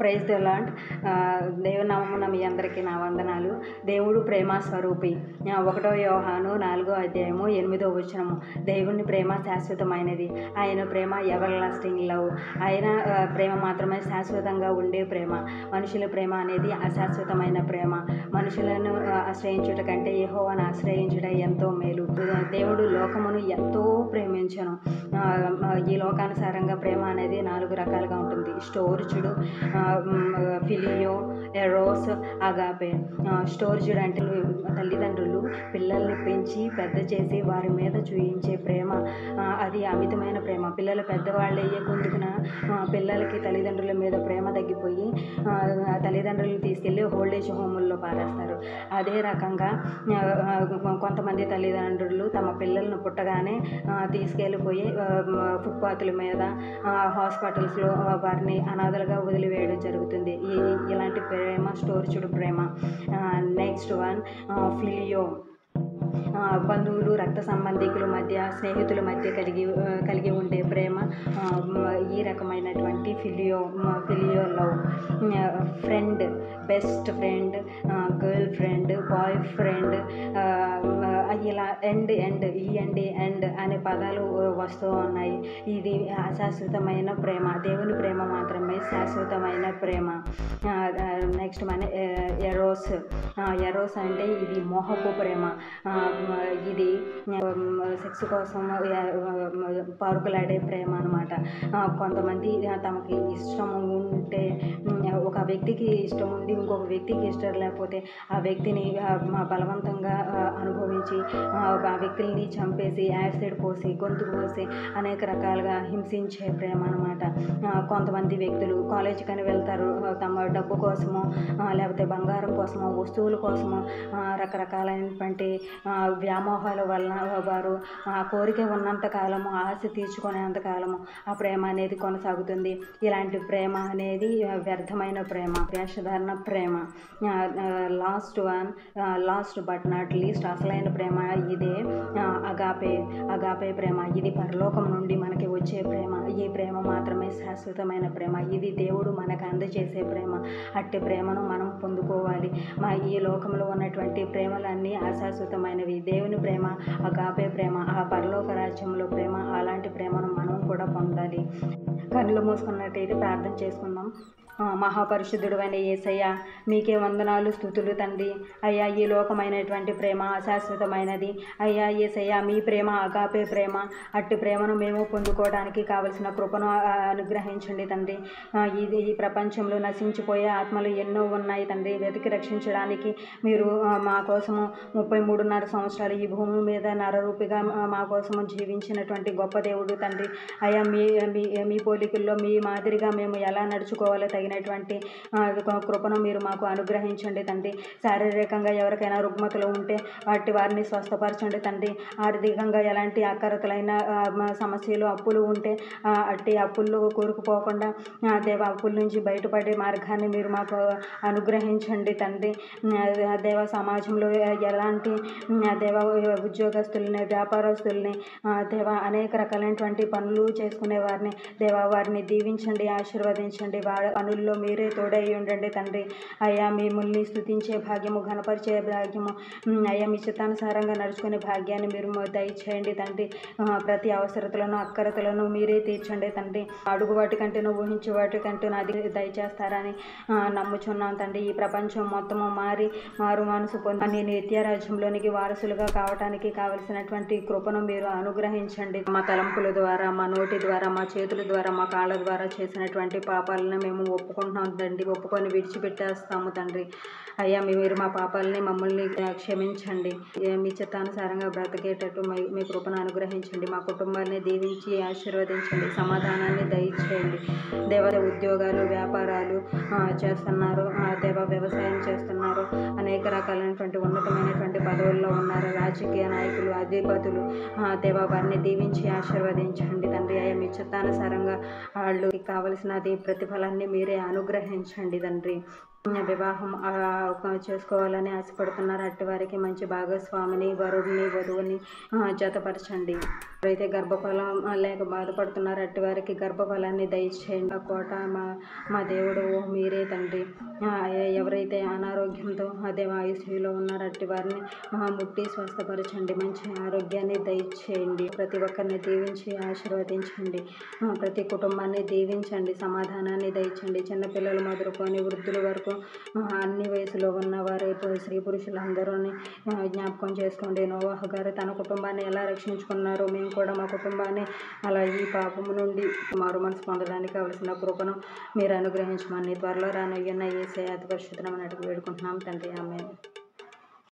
praise the Lord దేవునామమున మీ అందరికీ నా వందనాలు దేవుడు ప్రేమ స్వరూపి ఆ, ఒకటో యోహాను నాలుగో అధ్యాయము ఎనిమిదో వచనము దేవుని ప్రేమ శాశ్వతమైనది ఆయన ప్రేమ ఎవర్ లాస్టింగ్ లవ్ ఆయన ఆ, ప్రేమ మాత్రమే శాశ్వతంగా ఉండే ప్రేమ మనుషుల ప్రేమ అనేది అశాశ్వతమైన ప్రేమ మనుషులను ఆ, ఆశ్రయించుట కంటే యెహోవాను ఆశ్రయించుట ఎంతో మేలు దేవుడు లోకమును ఎంతో ప్రేమించను ఆ, ఆ, ఈ లోకానుసారంగా ప్రేమ అనేది నాలుగు రకాలుగా ఉంటుంది స్టోర్చుడు ఫిలియో ఎరోస్ అగాపే ఆ, స్టోర్చుడు అంటే తల్లిదండ్రులు పిల్లల్ని పెంచి పెద్ద చేసి వారి మీద చూయించే ప్రేమ ఆ, అది అమితమైన ప్రేమ పిల్లలు పెద్దవాళ్ళు అయ్యే కొందుకున ఆ, పిల్లలకి తల్లిదండ్రుల మీద ప్రేమ తగ్గిపోయి ఆ, ఆ తల్లిదండ్రులు తీసుకెళ్ళి ఓల్డేజ్ హోముల్లో పారేస్తారు అదే రకంగా ఆ, ఆ, కొంతమంది తల్లిదండ్రులు తమ పిల్లలను పుట్టగానే ఆ, తీసుకెళ్ళిపోయి ఆ, మ- ఫుట్పాత్ల మీద ఆ, హాస్పిటల్స్లో ఆ, వారిని అనాథలుగా వదిలివేయడం జరుగుతుంది ఈ ఇలాంటి ప్రేమ స్టోర్చుడు ప్రేమ నెక్స్ట్ వన్ ఫిలియో ఆ, బంధువులు రక్త సంబంధికుల మధ్య స్నేహితుల మధ్య కలిగి ఆ, కలిగి ఉండే ప్రేమ ఆ, మ- ఈ రకమైనటువంటి ఫిలియో మ- ఫిలియో love friend best friend girlfriend boyfriend ఇలా ఎండ్ ఎండ్ ఈ ఎండ్ ఎండ్ అనే పదాలు ఆ, వస్తూ ఉన్నాయి ఇది అశాశ్వతమైన ప్రేమ దేవుని ప్రేమ మాత్రమే శాశ్వతమైన ప్రేమ నెక్స్ట్ మన ఎరోస్ ఎరోస్ అంటే ఇది మోహపు ప్రేమ ఆ, మ- ఇది సెక్స్ కోసం ఆ, పారుకులాడే ప్రేమ అనమాట కొంతమంది ఆ, తమకి ఇష్టం ఉంటే ఉమ్, ఒక వ్యక్తికి ఇష్టం ఉండి ఇంకొక వ్యక్తికి ఇష్టం లేకపోతే ఆ వ్యక్తిని ఆ, మ- బలవంతంగా ఆ, అనుభవించి ఆ, ఆ వ్యక్తుల్ని చంపేసి యాసిడ్ పోసి గొంతు పోసి అనేక రకాలుగా హింసించే ప్రేమ అనమాట కొంతమంది వ్యక్తులు కాలేజీకని వెళ్తారు ఆ, తమ డబ్బు కోసమో ఆ, లేకపోతే బంగారం కోసమో వస్తువుల కోసమో ఆ, రకరకాలైనటువంటి ఆ, వ్యామోహాల వలన వారు ఆ కోరిక ఉన్నంత కాలము ఆశ తీర్చుకునేంత కాలము ఆ ప్రేమ అనేది కొనసాగుతుంది ఇలాంటి ప్రేమ అనేది ఆ, వ్యర్థమైన ప్రేమ వేషధారణ ప్రేమ last one last but not least అసలైన ప్రేమ ఇదే ఆ, అగాపే అగాపే ప్రేమ ఇది పరలోకం నుండి మనకి వచ్చే ప్రేమ ఈ ప్రేమ మాత్రమే శాశ్వతమైన ప్రేమ ఇది దేవుడు మనకు అందజేసే ప్రేమ అట్టి ప్రేమను మనం పొందుకోవాలి మా ఈ లోకంలో ఉన్నటువంటి ప్రేమలన్నీ అశాశ్వతమైనవి దేవుని ప్రేమ అగాపే ప్రేమ ఆ పరలోక రాజ్యంలో ప్రేమ అలాంటి ప్రేమను మనం కూడా పొందాలి కళ్ళు మూసుకున్నట్టయితే ప్రార్థన చేసుకుందాం ఆ, మహాపరిశుద్ధుడు అయిన ఏసయ్య మీకే వందనాలు స్థుతులు తండ్రి అయ్యా ఈ లోకమైనటువంటి ప్రేమ అశాశ్వతమైనది అయ్యా ఏసయ్య మీ ప్రేమ అగాపే ప్రేమ అట్టి ప్రేమను మేము పొందుకోవడానికి కావలసిన కృపను ఆ, అనుగ్రహించండి తండ్రి ఆ, ఇది ఈ ప్రపంచంలో నశించిపోయే ఆత్మలు ఎన్నో ఉన్నాయి తండ్రి వెతికి రక్షించడానికి మీరు ఆ, మా కోసము ముప్పై మూడున్నర సంవత్సరాలు ఈ భూమి మీద నరరూపిగా ఆ, మా కోసము జీవించినటువంటి గొప్ప దేవుడు తండ్రి అయ్యా మీ మీ మీ పోలికల్లో మీ మాదిరిగా మేము ఎలా నడుచుకోవాలో తగినటువంటి ఆ, కృపను మీరు మాకు అనుగ్రహించండి తండ్రి శారీరకంగా ఎవరికైనా రుగ్మతలు ఉంటే వాటి వారిని స్వస్థపరచండి తండ్రి ఆర్థికంగా ఎలాంటి అక్కరతలైన ఆ, మ- సమస్యలు అప్పులు ఉంటే ఆ, అట్టి అప్పుల్లో కూరుకుపోకుండా ఆ, దేవ అప్పుల నుంచి బయటపడే మార్గాన్ని మీరు మాకు అనుగ్రహించండి తండ్రి ఆ, దేవ సమాజంలో ఎలాంటి ఆ, దేవ ఉద్యోగస్తుల్ని వ్యాపారస్తుల్ని ఆ, దేవ అనేక రకాలైనటువంటి పనులు చేసుకునే వారిని దేవ వారిని దీవించండి ఆశీర్వదించండి వారి పనుల్లో మీరే తోడై ఉండండి తండ్రి అయ్యా మిమ్మల్ని స్థుతించే భాగ్యము ఘనపరిచే భాగ్యము ఉమ్, అయ్యా మీ చిత్తానుసారంగా నడుచుకునే భాగ్యాన్ని మీరు మాకు దయచేయండి తండ్రి ఆ, ప్రతి అవసరతలను అక్కరతలను మీరే తీర్చండి తండ్రి అడుగు వాటికంటేనూ ఊహించే వాటికంటూ నాది దయచేస్తారని ఆ, నమ్ముచున్నాం తండ్రి ఈ ప్రపంచం మొత్తము మారి మారు మనసు పొంది నేను నిత్యరాజ్యంలోనికి వారసులుగా కావటానికి కావలసినటువంటి కృపను మీరు అనుగ్రహించండి మా తలంపుల ద్వారా మా నోటి ద్వారా మా చేతుల ద్వారా మా కాళ్ళ ద్వారా చేసినటువంటి పాపాలను మేము ఒప్పుకుంటున్నాం తండ్రి ఒప్పుకొని విడిచిపెట్టేస్తాము తండ్రి అయ్యా మీ- మీరు మా పాపాలని మమ్మల్ని ఆ, క్షమించండి ఏ- మీ చిత్తానుసారంగా బ్రతికేటట్టు మీ మీ కృపను అనుగ్రహించండి మా కుటుంబాన్ని దీవించి ఆశీర్వదించండి సమాధానాన్ని దయచేయండి దేవ ఉద్యోగాలు వ్యాపారాలు ఆ, చేస్తున్నారు ఆ, దేవ వ్యవసాయం చేస్తున్నారు అనేక రకాలైనటువంటి ఉన్నతమైనటువంటి పదవుల్లో ఉన్నారు రాజకీయ నాయకులు అధిపతులు ఆ, దేవ వారిని దీవించి ఆశీర్వదించండి తండ్రి అయ్యా మీ చిత్తానుసారంగా వాళ్ళకి కావలసినది ప్రతిఫలాన్ని మీరే అనుగ్రహించండి తండ్రి వివాహం ఆ, ఒక చేసుకోవాలని ఆశపడుతున్నారు అట్టి వారికి మంచి భాగస్వామిని వరుడిని వధువుని ఆ, జతపరచండి ఎవరైతే గర్భఫలం లేక బాధపడుతున్నారో అట్టి వారికి గర్భఫలాన్ని దయచేయండి ఆ కోట మా మా దేవుడు మీరే తండ్రి ఆ, ఎవరైతే అనారోగ్యంతో అదే ఐసీయూలో ఉన్నారో అట్టి వారిని ఆ, ముట్టి స్వస్థపరచండి మంచి ఆరోగ్యాన్ని దయచేయండి ప్రతి ఒక్కరిని దీవించి ఆశీర్వదించండి ఆ, ప్రతి కుటుంబాన్ని దీవించండి సమాధానాన్ని దయచండి చిన్నపిల్లలు మొదలుకొని వృద్ధుల వరకు ఆ, అన్ని వయసులో ఉన్న వారు ఇప్పుడు స్త్రీ పురుషులందరూ జ్ఞాపకం చేసుకోండి నోవాహు గారు తన కుటుంబాన్ని ఎలా రక్షించుకున్నారో మేము కూడా మా కుటుంబాన్ని అలా ఈ పాపము నుండి మారు మనసు పొందడానికి కావలసిన కృపను మీరు అనుగ్రహించమని త్వరలో రానుయ్యున్న ఏ అతి పరిశుద్ధమని అడిగి వేడుకుంటున్నాం తండ్రి ఆమె